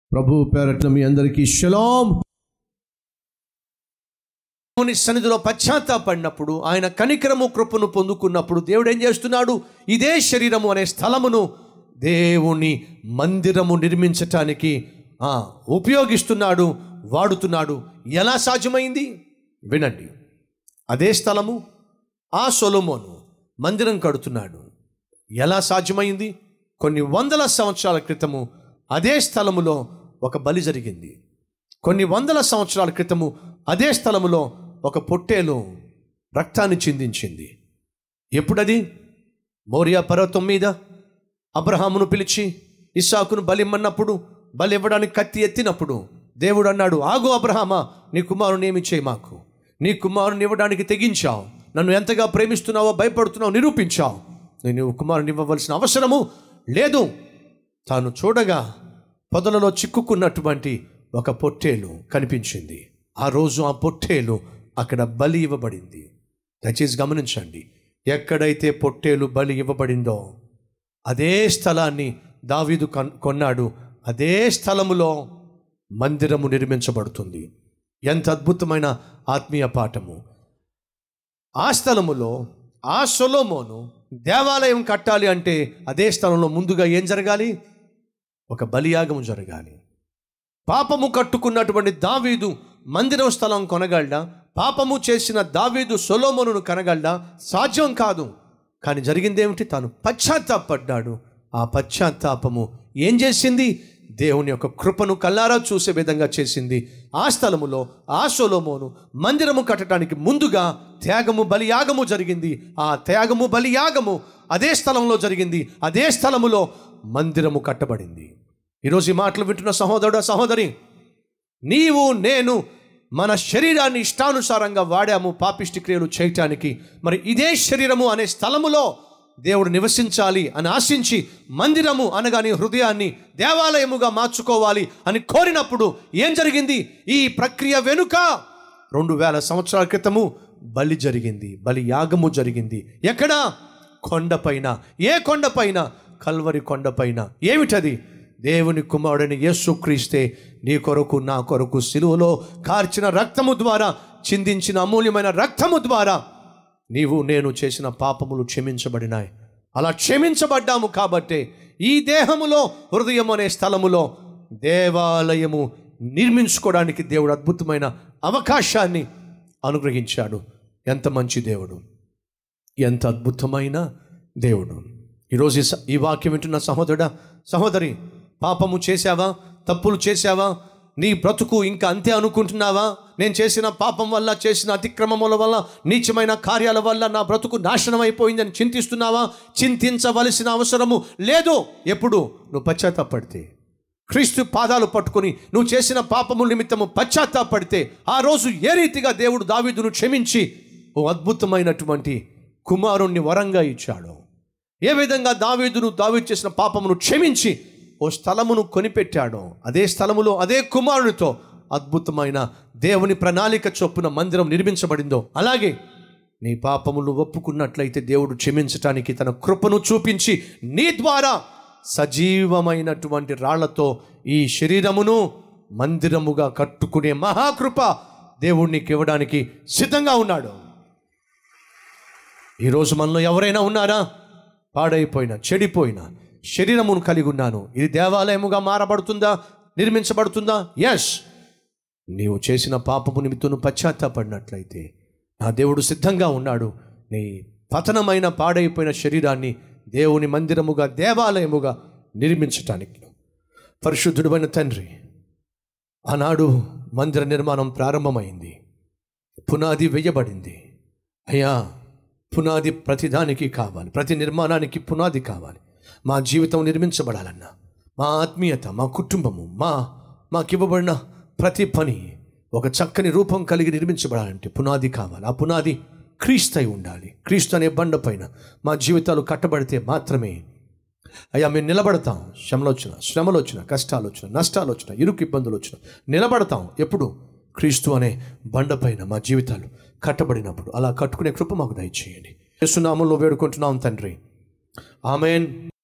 ప్రభు పేరట్ల మీ అందరికీ షలాం దేవుని సన్నిధిలో పశ్చాత్తాపడినప్పుడు ఆయన కనికరము కృపను పొందుకున్నప్పుడు దేవుడు ఏం చేస్తున్నాడు ఇదే శరీరము అనే స్థలమును దేవుని మందిరము నిర్మించటానికి ఆ, ఉపయోగిస్తున్నాడు వాడుతున్నాడు ఎలా సాధ్యమైంది వినండి అదే స్థలము ఆ సొలొమోను మందిరం కడుతున్నాడు ఎలా సాధ్యమైంది కొన్ని వందల సంవత్సరాల క్రితము అదే స్థలములో ఒక బలి జరిగింది కొన్ని వందల సంవత్సరాల క్రితము అదే స్థలములో ఒక పొట్టేలు రక్తాన్ని చిందించింది ఎప్పుడది మోరియా పర్వతం మీద అబ్రహామును పిలిచి ఇస్సాకును బలిమ్మన్నప్పుడు బలి ఇవ్వడానికి కత్తి ఎత్తినప్పుడు దేవుడు అన్నాడు ఆగు అబ్రహామా నీ కుమారుని ఏమి చేయి మాకు నీ కుమారుని ఇవ్వడానికి తెగించావు నన్ను ఎంతగా ప్రేమిస్తున్నావో భయపడుతున్నావు నిరూపించావు నేను కుమారుని ఇవ్వవలసిన అవసరము లేదు తాను చూడగా పొదలలో చిక్కుకున్నటువంటి ఒక పొట్టేలు కనిపించింది ఆ రోజు ఆ పొట్టేలు అక్కడ బలి ఇవ్వబడింది దయచేసి గమనించండి ఎక్కడైతే పొట్టేలు బలి ఇవ్వబడిందో అదే స్థలాన్ని దావీదు కన్- కొన్నాడు అదే స్థలములో మందిరము నిర్మించబడుతుంది ఎంత అద్భుతమైన ఆత్మీయ పాఠము ఆ స్థలములో ఆ సొలోమోను దేవాలయం కట్టాలి అంటే అదే స్థలంలో ముందుగా ఏం జరగాలి ఒక బలియాగము జరగాలి పాపము కట్టుకున్నటువంటి దావీదు మందిరం స్థలం కొనగలడా పాపము చేసిన దావీదు సొలోమోనును కనగలడా సాధ్యం కాదు కానీ జరిగింది ఏమిటి తాను పశ్చాత్తాపడ్డాడు ఆ పశ్చాత్తాపము ఏం చేసింది దేవుని యొక్క కృపను కల్లారా చూసే విధంగా చేసింది ఆ స్థలములో ఆ సొలోమోను మందిరము కట్టడానికి ముందుగా త్యాగము బలియాగము జరిగింది ఆ త్యాగము బలియాగము అదే స్థలంలో జరిగింది అదే స్థలములో మందిరము కట్టబడింది ఈరోజు ఈ మాటలు వింటున్న సహోదరుడు సహోదరి నీవు నేను మన శరీరాన్ని ఇష్టానుసారంగా వాడాము పాపిష్టి క్రియలు చేయటానికి మరి ఇదే శరీరము అనే స్థలములో దేవుడు నివసించాలి అని ఆశించి మందిరము అనగా నీ హృదయాన్ని దేవాలయముగా మార్చుకోవాలి అని కోరినప్పుడు ఏం జరిగింది ఈ ప్రక్రియ వెనుక రెండు వేల సంవత్సరాల క్రితము బలి జరిగింది బలి యాగము జరిగింది ఎక్కడ కొండపైన ఏ కొండపైన కల్వరి కొండపైన ఏమిటది దేవుని కుమారుడని యేసుక్రీస్తే నీ కొరకు నా కొరకు సిలువలో కార్చిన రక్తము ద్వారా చిందించిన అమూల్యమైన రక్తము ద్వారా నీవు నేను చేసిన పాపములు క్షమించబడినాయి అలా క్షమించబడ్డాము కాబట్టే ఈ దేహములో హృదయం అనే స్థలములో దేవాలయము నిర్మించుకోవడానికి దేవుడు అద్భుతమైన అవకాశాన్ని అనుగ్రహించాడు ఎంత మంచి దేవుడు ఎంత అద్భుతమైన దేవుడు ఈరోజు ఈ స- ఈ వాక్యం వింటున్న సహోదరుడా సహోదరి పాపము చేశావా తప్పులు చేశావా నీ బ్రతుకు ఇంకా అంతే అనుకుంటున్నావా నేను చేసిన పాపం వల్ల చేసిన అతిక్రమముల వల్ల నీచమైన కార్యాల వల్ల నా బ్రతుకు నాశనం అయిపోయిందని చింతిస్తున్నావా చింతించవలసిన అవసరము లేదు ఎప్పుడు నువ్వు పశ్చాత్తాపడితే క్రీస్తు పాదాలు పట్టుకొని నువ్వు చేసిన పాపము నిమిత్తము పశ్చాత్తాపడితే ఆ రోజు ఏ రీతిగా దేవుడు దావీదును క్షమించి ఓ అద్భుతమైనటువంటి కుమారుణ్ణి వరంగా ఇచ్చాడు ఏ విధంగా దావీదును దావీదు చేసిన పాపమును క్షమించి ఓ స్థలమును కొనిపెట్టాడో అదే స్థలములో అదే కుమారునితో అద్భుతమైన దేవుని ప్రణాళిక చొప్పున మందిరం నిర్మించబడిందో అలాగే నీ పాపములు ఒప్పుకున్నట్లయితే దేవుడు క్షమించటానికి తన కృపను చూపించి నీ ద్వారా సజీవమైనటువంటి రాళ్లతో ఈ శరీరమును మందిరముగా కట్టుకునే మహాకృప దేవుడు నీకు ఇవ్వడానికి సిద్ధంగా ఉన్నాడు ఈరోజు మనలో ఎవరైనా ఉన్నారా పాడైపోయిన చెడిపోయిన శరీరమును కలిగి ఉన్నాను ఇది దేవాలయముగా మారబడుతుందా నిర్మించబడుతుందా ఎస్ నీవు చేసిన పాపము నిమిత్తం నువ్వు పశ్చాత్తాపడినట్లయితే నా దేవుడు సిద్ధంగా ఉన్నాడు నీ పతనమైన పాడైపోయిన శరీరాన్ని దేవుని మందిరముగా దేవాలయముగా నిర్మించటానికి పరిశుద్ధుడైన తండ్రి ఆనాడు మందిర నిర్మాణం ప్రారంభమైంది పునాది వేయబడింది అయ్యా పునాది ప్రతిదానికి కావాలి ప్రతి నిర్మాణానికి పునాది కావాలి మా జీవితం నిర్మించబడాలన్నా మా ఆత్మీయత మా కుటుంబము మా మాకివ్వబడిన ప్రతి పని ఒక చక్కని రూపం కలిగి నిర్మించబడాలంటే పునాది కావాలి ఆ పునాది క్రీస్తై ఉండాలి క్రీస్తు అనే బండ పైన మా జీవితాలు కట్టబడితే మాత్రమే అయ్యా మేము నిలబడతాం శ్రమలు వచ్చిన శ్రమలు వచ్చిన కష్టాలు వచ్చిన నష్టాలు వచ్చిన ఇరుకు ఇబ్బందులు వచ్చిన నిలబడతాం ఎప్పుడు క్రీస్తు అనే బండపైన మా జీవితాలు కట్టబడినప్పుడు అలా కట్టుకునే కృప మాకు దయచేయండి యేసునామంలో వేడుకుంటున్నాం తండ్రి ఆమెన్